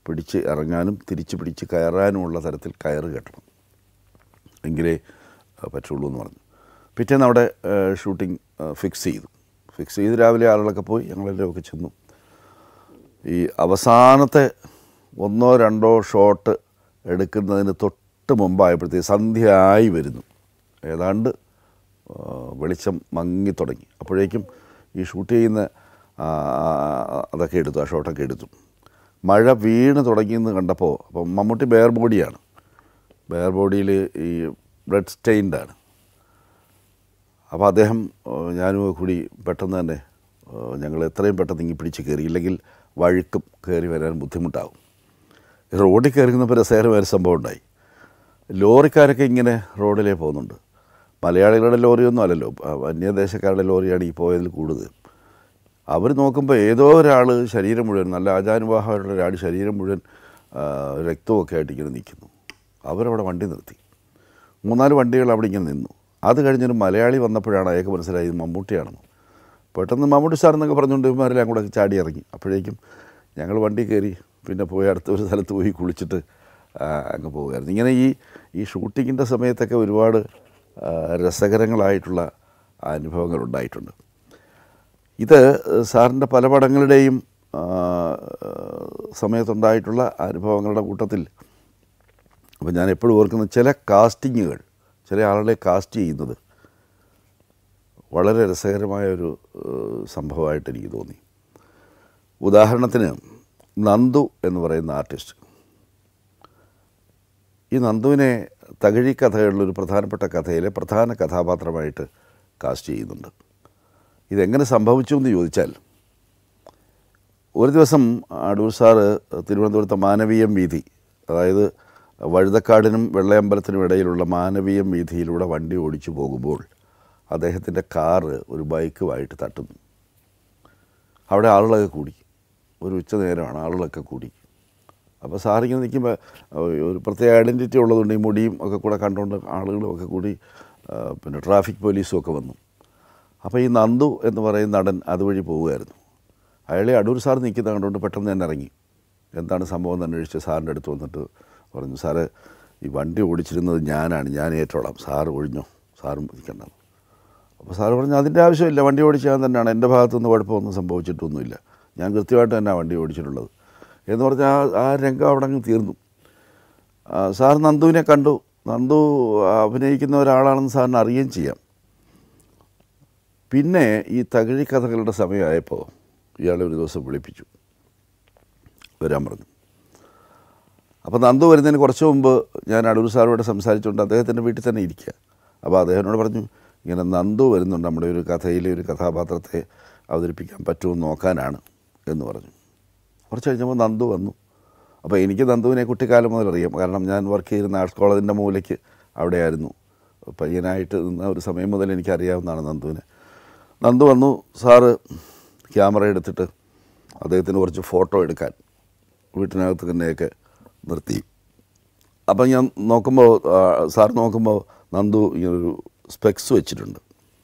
പിടിച്ച് ഇറങ്ങാനും തിരിച്ച് പിടിച്ച് കയറാനുമുള്ള തരത്തിൽ കയറ് കെട്ടണം എങ്കിലേ ആ, പറ്റുള്ളൂ എന്ന് പറഞ്ഞു പിറ്റേന്ന് അവിടെ ഷൂട്ടിംഗ് ഫിക്സ് ചെയ്തു ഫിക്സ് ചെയ്ത് രാവിലെ ആളുകളൊക്കെ പോയി ഞങ്ങളെല്ലാം ഒക്കെ ചെന്നു ഈ അവസാനത്തെ ഒന്നോ രണ്ടോ ഷോട്ട് എടുക്കുന്നതിന് തൊട്ട് മുമ്പായപ്പോഴത്തേക്ക് സന്ധ്യ ആയി വരുന്നു ഏതാണ്ട് ആ, വെളിച്ചം മങ്ങി തുടങ്ങി അപ്പോഴേക്കും ഈ ഷൂട്ട് ചെയ്യുന്ന ആ, അതൊക്കെ എടുത്തു ആ ഷോട്ടൊക്കെ എടുത്തു മഴ വീണ് തുടങ്ങിയെന്ന് കണ്ടപ്പോൾ അപ്പം മമ്മൂട്ടി ബെയർ ബോഡിയാണ് ബെയർ ബോഡിയിൽ ഈ ബ്ലഡ് സ്റ്റെയിൻഡാണ് അപ്പോൾ അദ്ദേഹം ഏഹ്, ഞാനും കൂടി പെട്ടെന്ന് തന്നെ ഏഹ്, ഞങ്ങൾ എത്രയും പെട്ടെന്ന് ഇങ്ങി പിടിച്ച് കയറി ഇല്ലെങ്കിൽ വഴുക്കും കയറി വരാൻ ബുദ്ധിമുട്ടാവും ഈ റോഡിൽ കയറുന്നപ്പോൾ രസകരമായ ഒരു സംഭവം ഉണ്ടായി ലോറിക്കാരൊക്കെ ഇങ്ങനെ റോഡിലേ പോകുന്നുണ്ട് മലയാളികളുടെ ലോറിയൊന്നും അല്ലല്ലോ അ- അന്യദേശക്കാരുടെ ലോറിയാണ് ഈ പോയതിൽ കൂടുതൽ അവർ നോക്കുമ്പോൾ ഏതോ ഒരാൾ ശരീരം മുഴുവൻ നല്ല ആചാനുവാഹമായിട്ടുള്ള ഒരാൾ ശരീരം മുഴുവൻ ആ, രക്തമൊക്കെ ആയിട്ട് ഇങ്ങനെ നിൽക്കുന്നു അവരവിടെ വണ്ടി നിർത്തി മൂന്നാല് വണ്ടികൾ അവിടെ ഇങ്ങനെ നിന്നു അത് കഴിഞ്ഞൊരു മലയാളി വന്നപ്പോഴാണ് അയാൾക്ക് മനസ്സിലായി ഇത് മമ്മൂട്ടിയാണെന്ന് പെട്ടെന്ന് മമ്മൂട്ടി സാർ എന്നൊക്കെ പറഞ്ഞുകൊണ്ട് ഇവന്മാരെല്ലാം കൂടെ ചാടി ഇറങ്ങി അപ്പോഴേക്കും ഞങ്ങൾ വണ്ടി കയറി പിന്നെ പോയി അടുത്ത ഒരു സ്ഥലത്ത് പോയി കുളിച്ചിട്ട് ആ, അങ്ങ് പോകുമായിരുന്നു ഇങ്ങനെ ഈ ഈ ഷൂട്ടിങ്ങിൻ്റെ സമയത്തൊക്കെ ഒരുപാട് ആ, രസകരങ്ങളായിട്ടുള്ള അനുഭവങ്ങൾ ഉണ്ടായിട്ടുണ്ട് ഇത് സാറിൻ്റെ പല പടങ്ങളുടെയും ആ, സമയത്തുണ്ടായിട്ടുള്ള അനുഭവങ്ങളുടെ കൂട്ടത്തിൽ അപ്പോൾ ഞാൻ എപ്പോഴും ഓർക്കുന്ന ചില കാസ്റ്റിങ്ങുകൾ ചില ആളുകളെ കാസ്റ്റ് ചെയ്യുന്നത് വളരെ രസകരമായ ഒരു ഏഹ്, സംഭവമായിട്ട് എനിക്ക് തോന്നി ഉദാഹരണത്തിന് നന്ദു എന്ന് പറയുന്ന ആർട്ടിസ്റ്റ് ഈ നന്ദുവിനെ തകഴി കഥകളിലൊരു പ്രധാനപ്പെട്ട കഥയിലെ പ്രധാന കഥാപാത്രമായിട്ട് കാസ്റ്റ് ചെയ്യുന്നുണ്ട് ഇതെങ്ങനെ സംഭവിച്ചു എന്ന് ചോദിച്ചാൽ ഒരു ദിവസം അടൂർ സാറ് തിരുവനന്തപുരത്തെ മാനവീയം വീഥി അതായത് വഴുതക്കാടിനും വെള്ളയമ്പലത്തിനും ഇടയിലുള്ള മാനവീയം വീഥിയിലൂടെ വണ്ടി ഓടിച്ചു പോകുമ്പോൾ അദ്ദേഹത്തിൻ്റെ കാറ് ഒരു ബൈക്കുമായിട്ട് തട്ടുന്നു അവിടെ ആളുകളൊക്കെ കൂടി ഒരു ഉച്ച നേരമാണ് ആളുകളൊക്കെ കൂടി അപ്പോൾ സാറിങ്ങനെ നിൽക്കുമ്പോൾ ഒരു പ്രത്യേക ഐഡൻറ്റിറ്റി ഉള്ളതുകൊണ്ട് ഈ മുടിയും ഒക്കെ കൂടെ കണ്ടുകൊണ്ട് ആളുകളും ഒക്കെ കൂടി ആ, പിന്നെ ട്രാഫിക് പോലീസും ഒക്കെ വന്നു അപ്പോൾ ഈ നന്ദു എന്ന് പറയുന്ന നടൻ അതുവഴി പോവുമായിരുന്നു അയാളെ അടൂർ സാർ നിൽക്കുന്ന കണ്ടുകൊണ്ട് പെട്ടെന്ന് തന്നെ ഇറങ്ങി എന്താണ് സംഭവം എന്ന് അന്വേഷിച്ച് സാറിൻ്റെ അടുത്ത് വന്നിട്ട് പറഞ്ഞു സാറ് ഈ വണ്ടി ഓടിച്ചിരുന്നത് ഞാനാണ് ഞാൻ ഏറ്റോളാം സാറ് ഒഴിഞ്ഞോ സാറും നിൽക്കണ്ടെന്ന് അപ്പോൾ സാറ് പറഞ്ഞു അതിൻ്റെ ആവശ്യമില്ല വണ്ടി ഓടിച്ച് ഞാൻ തന്നെയാണ് എൻ്റെ ഭാഗത്തുനിന്ന് കുഴപ്പമൊന്നും സംഭവിച്ചിട്ടൊന്നുമില്ല ഞാൻ കൃത്യമായിട്ട് തന്നെ വണ്ടി ഓടിച്ചിട്ടുള്ളത് എന്ന് പറഞ്ഞാൽ ആ ആ രംഗം അവിടെ അങ്ങ് തീർന്നു ആ, സാർ നന്ദുവിനെ കണ്ടു നന്ദു അഭിനയിക്കുന്ന ഒരാളാണെന്ന് സാറിന് അറിയുകയും ചെയ്യാം പിന്നെ ഈ തകഴി കഥകളുടെ സമയമായപ്പോൾ ഇയാളെ ഒരു ദിവസം വിളിപ്പിച്ചു വരാൻ പറഞ്ഞു അപ്പോൾ നന്ദു വരുന്നതിന് കുറച്ച് മുമ്പ് ഞാൻ അടൂർ സാറോട് സംസാരിച്ചുകൊണ്ട് അദ്ദേഹത്തിൻ്റെ വീട്ടിൽ തന്നെ ഇരിക്കുക അപ്പോൾ അദ്ദേഹത്തിനോട് പറഞ്ഞു ഇങ്ങനെ നന്ദു വരുന്നുണ്ട് നമ്മുടെ ഒരു കഥയിലെ ഒരു കഥാപാത്രത്തെ അവതരിപ്പിക്കാൻ പറ്റുമെന്ന് നോക്കാനാണ് എന്ന് പറഞ്ഞു കുറച്ച് കഴിഞ്ഞപ്പോൾ നന്ദു വന്നു അപ്പോൾ എനിക്ക് നന്ദുവിനെ കുട്ടിക്കാലം മുതൽ അറിയാം കാരണം ഞാൻ വർക്ക് ചെയ്യുന്ന ആർട്സ് കോളേജിൻ്റെ മൂലയ്ക്ക് അവിടെയായിരുന്നു പയ്യനായിട്ട് നിന്ന ഒരു സമയം മുതൽ എനിക്കറിയാവുന്നതാണ് നന്ദുവിനെ നന്ദു വന്നു സാറ് ക്യാമറ എടുത്തിട്ട് അദ്ദേഹത്തിന് കുറച്ച് ഫോട്ടോ എടുക്കാൻ വീട്ടിനകത്ത് തന്നെയൊക്കെ നിർത്തി അപ്പം ഞാൻ നോക്കുമ്പോൾ ആ, സാർ നോക്കുമ്പോൾ നന്ദു ഇങ്ങനൊരു സ്പെക്സ് വെച്ചിട്ടുണ്ട്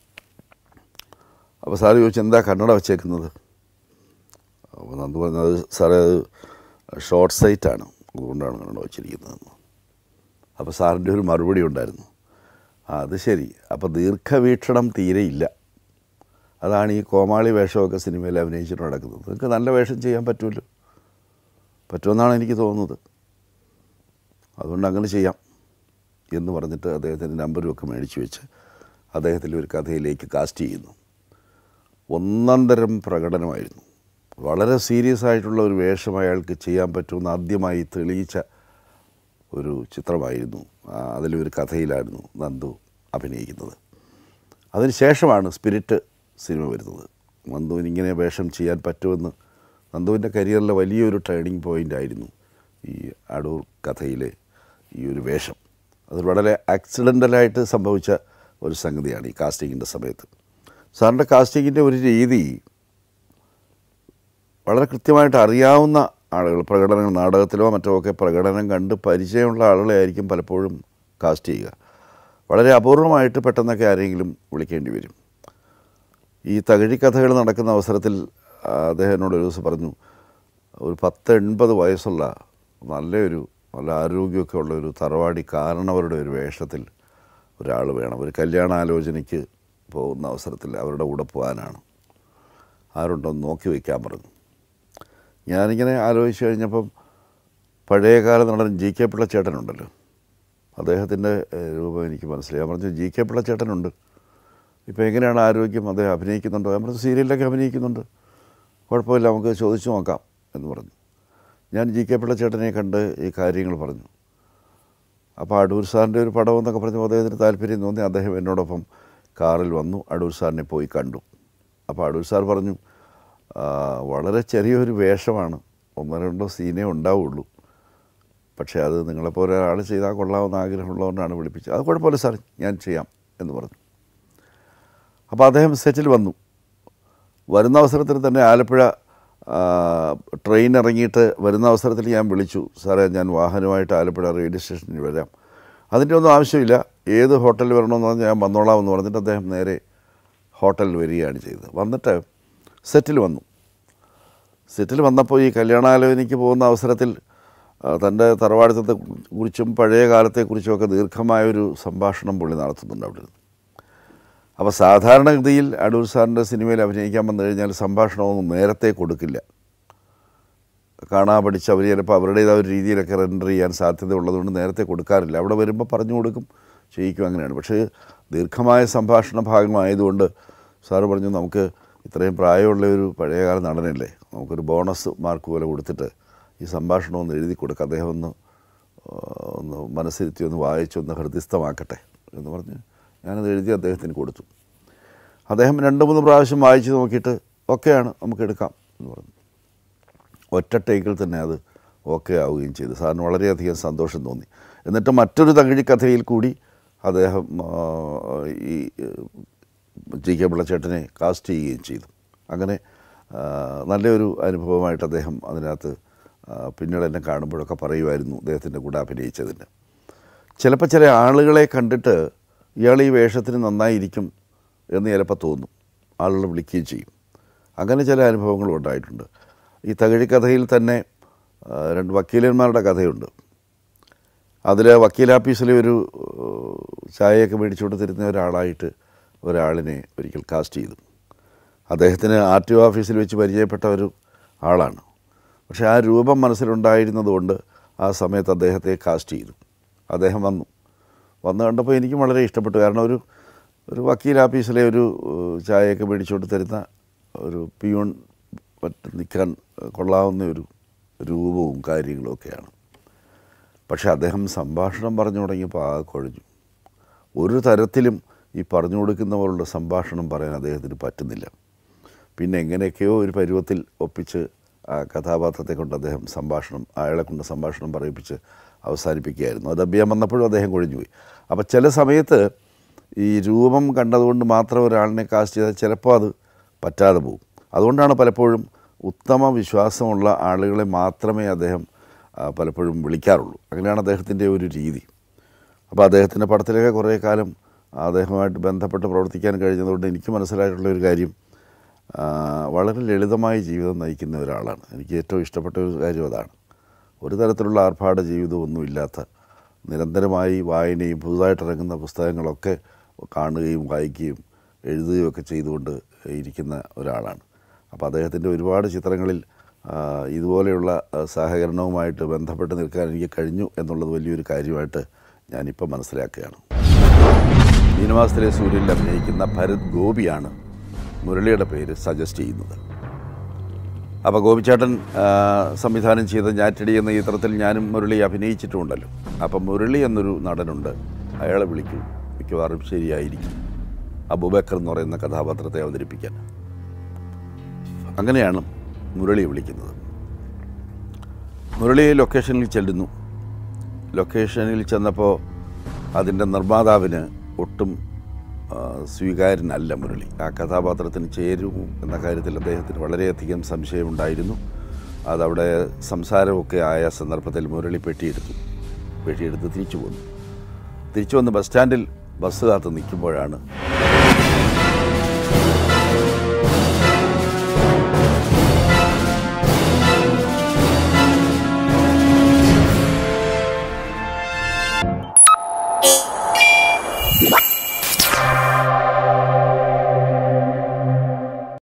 അപ്പോൾ സാറ് ചോദിച്ചു എന്താ കണ്ണട വെച്ചേക്കുന്നത് അപ്പോൾ നന്ദു പറഞ്ഞത് സാറേ അത് ഷോർട്ട് സൈറ്റാണ് അതുകൊണ്ടാണ് കണ്ണട വെച്ചിരിക്കുന്നതെന്ന് അപ്പോൾ സാറിൻ്റെ ഒരു മറുപടി ഉണ്ടായിരുന്നു ആ അത് ശരി അപ്പോൾ ദീർഘവീക്ഷണം തീരെ ഇല്ല അതാണ് ഈ കോമാളി വേഷമൊക്കെ സിനിമയിൽ അഭിനയിച്ചിട്ട് നടക്കുന്നത് നിങ്ങൾക്ക് നല്ല വേഷം ചെയ്യാൻ പറ്റുമല്ലോ പറ്റുമെന്നാണ് എനിക്ക് തോന്നുന്നത് അതുകൊണ്ട് അങ്ങനെ ചെയ്യാം എന്ന് പറഞ്ഞിട്ട് അദ്ദേഹത്തിൻ്റെ നമ്പരും ഒക്കെ മേടിച്ച് വെച്ച് അദ്ദേഹത്തിൻ്റെ ഒരു കഥയിലേക്ക് കാസ്റ്റ് ചെയ്യുന്നു ഒന്നാം തരം പ്രകടനമായിരുന്നു വളരെ സീരിയസ് ആയിട്ടുള്ള ഒരു വേഷം അയാൾക്ക് ചെയ്യാൻ പറ്റുമെന്ന് ആദ്യമായി തെളിയിച്ച ഒരു ചിത്രമായിരുന്നു ആ, അതിലൊരു കഥയിലായിരുന്നു നന്ദു അഭിനയിക്കുന്നത് അതിനുശേഷമാണ് സ്പിരിറ്റ് സിനിമ വരുന്നത് നന്ദുവിന് ഇങ്ങനെ വേഷം ചെയ്യാൻ പറ്റുമെന്ന് നന്ദുവിൻ്റെ കരിയറിലെ വലിയൊരു ടേണിംഗ് പോയിൻ്റ് ആയിരുന്നു ഈ അടൂർ കഥയിലെ ഈ ഒരു വേഷം അത് വളരെ ആക്സിഡൻ്റലായിട്ട് സംഭവിച്ച ഒരു സംഗതിയാണ് ഈ കാസ്റ്റിങ്ങിൻ്റെ സമയത്ത് സാറിൻ്റെ കാസ്റ്റിങ്ങിൻ്റെ ഒരു രീതി വളരെ കൃത്യമായിട്ട് അറിയാവുന്ന ആളുകൾ പ്രകടനങ്ങൾ നാടകത്തിലോ മറ്റോ ഒക്കെ പ്രകടനം കണ്ട് പരിചയമുള്ള ആളുകളെ ആയിരിക്കും പലപ്പോഴും കാസ്റ്റ് ചെയ്യുക വളരെ അപൂർവമായിട്ട് പെട്ടെന്നൊക്കെ ആരെങ്കിലും വിളിക്കേണ്ടി വരും ഈ തകഴി കഥകൾ നടക്കുന്ന അവസരത്തിൽ ആ, അദ്ദേഹം എന്നോട് ഒരു ദിവസം പറഞ്ഞു ഒരു പത്ത് എൺപത് വയസ്സുള്ള നല്ലൊരു നല്ല ആരോഗ്യമൊക്കെ ഉള്ള ഒരു തറവാടി കാരണവരുടെ ഒരു വേഷത്തിൽ ഒരാൾ വേണം ഒരു കല്യാണാലോചനയ്ക്ക് പോകുന്ന അവസരത്തിൽ അവരുടെ കൂടെ പോകാനാണ് ആരുണ്ടോന്ന് നോക്കി വയ്ക്കാൻ പറഞ്ഞു ഞാനിങ്ങനെ ആലോചിച്ച് കഴിഞ്ഞപ്പം പഴയകാല നടൻ ജി കെ പിള്ളച്ചേട്ടനുണ്ടല്ലോ അദ്ദേഹത്തിൻ്റെ ഏഹ്, രൂപം എനിക്ക് മനസ്സിലായി ഞാൻ പറഞ്ഞു ജി കെ പിള്ളച്ചേട്ടനുണ്ട് ഇപ്പോൾ എങ്ങനെയാണ് ആരോഗ്യം അദ്ദേഹം അഭിനയിക്കുന്നുണ്ടോ ഞാൻ പറഞ്ഞു സീരിയലിലൊക്കെ അഭിനയിക്കുന്നുണ്ട് കുഴപ്പമില്ല നമുക്ക് ചോദിച്ചു നോക്കാം എന്ന് പറഞ്ഞു ഞാൻ ജി കെ പിള്ളച്ചേട്ടനെ കണ്ട് ഈ കാര്യങ്ങൾ പറഞ്ഞു അപ്പോൾ അടൂർ സാറിൻ്റെ ഒരു പടം എന്നൊക്കെ പറഞ്ഞപ്പോൾ അദ്ദേഹത്തിന് താല്പര്യം തോന്നി അദ്ദേഹം എന്നോടൊപ്പം കാറിൽ വന്നു അടൂർ സാറിനെ പോയി കണ്ടു അപ്പോൾ അടൂർ സാർ പറഞ്ഞു "ആ, വളരെ ചെറിയൊരു വേഷമാണ് ഒന്നോ രണ്ടോ സീനേ ഉണ്ടാവുള്ളൂ പക്ഷേ അത് നിങ്ങളെപ്പോലെ ഒരാൾ ചെയ്താൽ കൊള്ളാമെന്ന് ആഗ്രഹമുള്ളതുകൊണ്ടാണ് വിളിപ്പിച്ചത് അത് കുഴപ്പമില്ല സാർ ഞാൻ ചെയ്യാം എന്ന് പറഞ്ഞു അപ്പോൾ അദ്ദേഹം സെറ്റിൽ വന്നു വരുന്ന അവസരത്തിൽ തന്നെ ആലപ്പുഴ ആ, ട്രെയിൻ ഇറങ്ങിയിട്ട് വരുന്ന അവസരത്തിൽ ഞാൻ വിളിച്ചു സാറേ ഞാൻ വാഹനമായിട്ട് ആലപ്പുഴ റെയിൽവേ സ്റ്റേഷനിൽ വരാം അതിൻ്റെ ഒന്നും ആവശ്യമില്ല ഏത് ഹോട്ടലിൽ വരണമെന്ന് പറഞ്ഞാൽ ഞാൻ വന്നോളാം എന്ന് പറഞ്ഞിട്ട് അദ്ദേഹം നേരെ ഹോട്ടലിൽ വരികയാണ് ചെയ്തത് വന്നിട്ട് സെറ്റിൽ വന്നു സെറ്റിൽ വന്നപ്പോൾ ഈ കല്യാണാലോചനയ്ക്ക് പോകുന്ന അവസരത്തിൽ ആ, തൻ്റെ തറവാടിത്തത്തെ കുറിച്ചും പഴയ കാലത്തെക്കുറിച്ചുമൊക്കെ ദീർഘമായൊരു സംഭാഷണം പുള്ളി നടത്തുന്നുണ്ട് അവിടെ നിന്ന് അപ്പോൾ സാധാരണഗതിയിൽ അടൂർ സാറിൻ്റെ സിനിമയിൽ അഭിനയിക്കാൻ വന്നു കഴിഞ്ഞാൽ സംഭാഷണമൊന്നും നേരത്തെ കൊടുക്കില്ല കാണാ പഠിച്ച് അവർ ചിലപ്പോൾ അവരുടേതായ ഒരു രീതിയിലൊക്കെ റെൻഡർ ചെയ്യാൻ സാധ്യത ഉള്ളതുകൊണ്ട് നേരത്തെ കൊടുക്കാറില്ല അവിടെ വരുമ്പോൾ പറഞ്ഞു കൊടുക്കും ചെയ്യിക്കും അങ്ങനെയാണ് പക്ഷേ ദീർഘമായ സംഭാഷണ ഭാഗമായതുകൊണ്ട് സാറ് പറഞ്ഞു നമുക്ക് ഇത്രയും പ്രായമുള്ള ഒരു പഴയകാല നടനല്ലേ നമുക്കൊരു ബോണസ് മാർക്ക് പോലെ കൊടുത്തിട്ട് ഈ സംഭാഷണം ഒന്ന് എഴുതി കൊടുക്കുക അദ്ദേഹം ഒന്ന് ആ, ഒന്ന് മനസ്സിരുത്തി ഒന്ന് വായിച്ചൊന്ന് ഹൃദയസ്ഥമാക്കട്ടെ എന്ന് പറഞ്ഞ് ഞാനത് എഴുതി അദ്ദേഹത്തിന് കൊടുത്തു അദ്ദേഹം രണ്ട് മൂന്ന് പ്രാവശ്യം വായിച്ച് നോക്കിയിട്ട് ഓക്കെയാണ് നമുക്ക് എടുക്കാം എന്ന് പറഞ്ഞു ഒറ്റ ടേക്കിൽ തന്നെ അത് ഓക്കെ ആവുകയും ചെയ്തു സാറിന് വളരെയധികം സന്തോഷം തോന്നി എന്നിട്ട് മറ്റൊരു തകഴി കഥയിൽ കൂടി അദ്ദേഹം ആ, ഈ ജി കെ പിള്ളച്ചേട്ടനെ കാസ്റ്റ് ചെയ്യുകയും ചെയ്തു അങ്ങനെ ആ, നല്ലൊരു അനുഭവമായിട്ട് അദ്ദേഹം അതിനകത്ത് ആ, പിന്നീട് എന്നെ കാണുമ്പോഴൊക്കെ പറയുമായിരുന്നു അദ്ദേഹത്തിൻ്റെ കൂടെ അഭിനയിച്ചതിന് ചിലപ്പോൾ ചില ആളുകളെ കണ്ടിട്ട് ഇയാൾ ഈ വേഷത്തിന് നന്നായിരിക്കും എന്ന് ചിലപ്പോൾ തോന്നും ആളുകൾ വിളിക്കുകയും ചെയ്യും അങ്ങനെ ചില അനുഭവങ്ങളും ഉണ്ടായിട്ടുണ്ട് ഈ തകഴി കഥയിൽ തന്നെ ആ, രണ്ട് വക്കീലന്മാരുടെ കഥയുണ്ട് അതിൽ വക്കീലാഫീസിലെ ഒരു ഏഹ്, ചായയൊക്കെ മേടിച്ചുകൊണ്ട് തരുന്ന ഒരാളായിട്ട് ഒരാളിനെ ഒരിക്കൽ കാസ്റ്റ് ചെയ്തു അദ്ദേഹത്തിന് ആർ ടി ഒ ഓഫീസിൽ വെച്ച് പരിചയപ്പെട്ട ഒരു ആളാണ് പക്ഷേ ആ രൂപം മനസ്സിലുണ്ടായിരുന്നതുകൊണ്ട് ആ സമയത്ത് അദ്ദേഹത്തെ കാസ്റ്റ് ചെയ്തു അദ്ദേഹം വന്നു വന്നു കണ്ടപ്പോൾ എനിക്കും വളരെ ഇഷ്ടപ്പെട്ടു കാരണം ഒരു ഒരു വക്കീൽ ഓഫീസിലെ ഒരു ഏഹ്, ചായയൊക്കെ മേടിച്ചുകൊണ്ട് തരുന്ന ഒരു പിയൂൺ മറ്റ് നിൽക്കാൻ കൊള്ളാവുന്ന ഒരു രൂപവും കാര്യങ്ങളും ഒക്കെയാണ് പക്ഷേ അദ്ദേഹം സംഭാഷണം പറഞ്ഞു തുടങ്ങിയപ്പോൾ ആ കുഴഞ്ഞു ഒരു തരത്തിലും ഈ പറഞ്ഞു കൊടുക്കുന്നവരുടെ സംഭാഷണം പറയാൻ അദ്ദേഹത്തിന് പറ്റുന്നില്ല പിന്നെ എങ്ങനെയൊക്കെയോ ഒരു പരുവത്തിൽ ഒപ്പിച്ച് ആ കഥാപാത്രത്തെ കൊണ്ട് അദ്ദേഹം സംഭാഷണം അയാളെ കൊണ്ട് സംഭാഷണം പറയിപ്പിച്ച് അവസാനിപ്പിക്കുകയായിരുന്നു അത് അഭ്യാൻ വന്നപ്പോഴും അദ്ദേഹം കൊഴിഞ്ഞുപോയി അപ്പോൾ ചില സമയത്ത് ഈ രൂപം കണ്ടതുകൊണ്ട് മാത്രം ഒരാളിനെ കാസ്റ്റ് ചെയ്താൽ ചിലപ്പോൾ അത് പറ്റാതെ പോകും അതുകൊണ്ടാണ് പലപ്പോഴും ഉത്തമ വിശ്വാസമുള്ള ആളുകളെ മാത്രമേ അദ്ദേഹം ആ, പലപ്പോഴും വിളിക്കാറുള്ളൂ അങ്ങനെയാണ് അദ്ദേഹത്തിൻ്റെ ഒരു രീതി അപ്പോൾ അദ്ദേഹത്തിൻ്റെ പടത്തിലൊക്കെ കുറേ കാലം അദ്ദേഹവുമായിട്ട് ബന്ധപ്പെട്ട് പ്രവർത്തിക്കാൻ കഴിഞ്ഞതുകൊണ്ട് എനിക്ക് മനസ്സിലായിട്ടുള്ള ഒരു കാര്യം ആ, വളരെ ലളിതമായ ജീവിതം നയിക്കുന്ന ഒരാളാണ് എനിക്ക് ഏറ്റവും ഇഷ്ടപ്പെട്ട ഒരു കാര്യം അതാണ് ഒരു തരത്തിലുള്ള ആർഭാട ജീവിതമൊന്നും ഇല്ലാത്ത നിരന്തരമായി വായനയും പുതുതായിട്ട് ഇറങ്ങുന്ന പുസ്തകങ്ങളൊക്കെ കാണുകയും വായിക്കുകയും എഴുതുകയും ഒക്കെ ചെയ്തുകൊണ്ട് ഇരിക്കുന്ന ഒരാളാണ് അപ്പോൾ അദ്ദേഹത്തിൻ്റെ ഒരുപാട് ചിത്രങ്ങളിൽ ആ, ഇതുപോലെയുള്ള ആ, സഹകരണവുമായിട്ട് ബന്ധപ്പെട്ട് നിൽക്കാൻ എനിക്ക് കഴിഞ്ഞു എന്നുള്ളത് വലിയൊരു കാര്യമായിട്ട് ഞാനിപ്പോൾ മനസ്സിലാക്കുകയാണ് മീനമാസത്തിലെ സൂര്യനിൽ അഭിനയിക്കുന്ന ഭരത് ഗോപിയാണ് മുരളിയുടെ പേര് സജസ്റ്റ് ചെയ്യുന്നത് അപ്പോൾ ഗോപിച്ചേട്ടൻ ആ, സംവിധാനം ചെയ്ത ഞാറ്റടി എന്ന ചിത്രത്തിൽ ഞാനും മുരളി അഭിനയിച്ചിട്ടുണ്ടല്ലോ അപ്പം മുരളി എന്നൊരു നടനുണ്ട് അയാളെ വിളിക്കൂ മിക്കവാറും ശരിയായിരിക്കും അബൂബക്കർ എന്ന് പറയുന്ന കഥാപാത്രത്തെ അവതരിപ്പിക്കാൻ അങ്ങനെയാണ് മുരളിയെ വിളിക്കുന്നത് മുരളി ലൊക്കേഷനിൽ ചെല്ലുന്നു ലൊക്കേഷനിൽ ചെന്നപ്പോൾ അതിൻ്റെ നിർമ്മാതാവിന് ഒട്ടും ആ, സ്വീകാര്യനല്ല മുരളി ആ കഥാപാത്രത്തിന് ചേരുമോ എന്ന കാര്യത്തിൽ അദ്ദേഹത്തിന് വളരെയധികം സംശയമുണ്ടായിരുന്നു അതവിടെ സംസാരമൊക്കെ ആയ സന്ദർഭത്തിൽ മുരളി പെട്ടിയെടുത്തു പെട്ടിയെടുത്ത് തിരിച്ചു പോന്നു തിരിച്ചു വന്ന് ബസ് സ്റ്റാൻഡിൽ ബസ് കാത്ത് നിൽക്കുമ്പോഴാണ്
ന്യൂസ്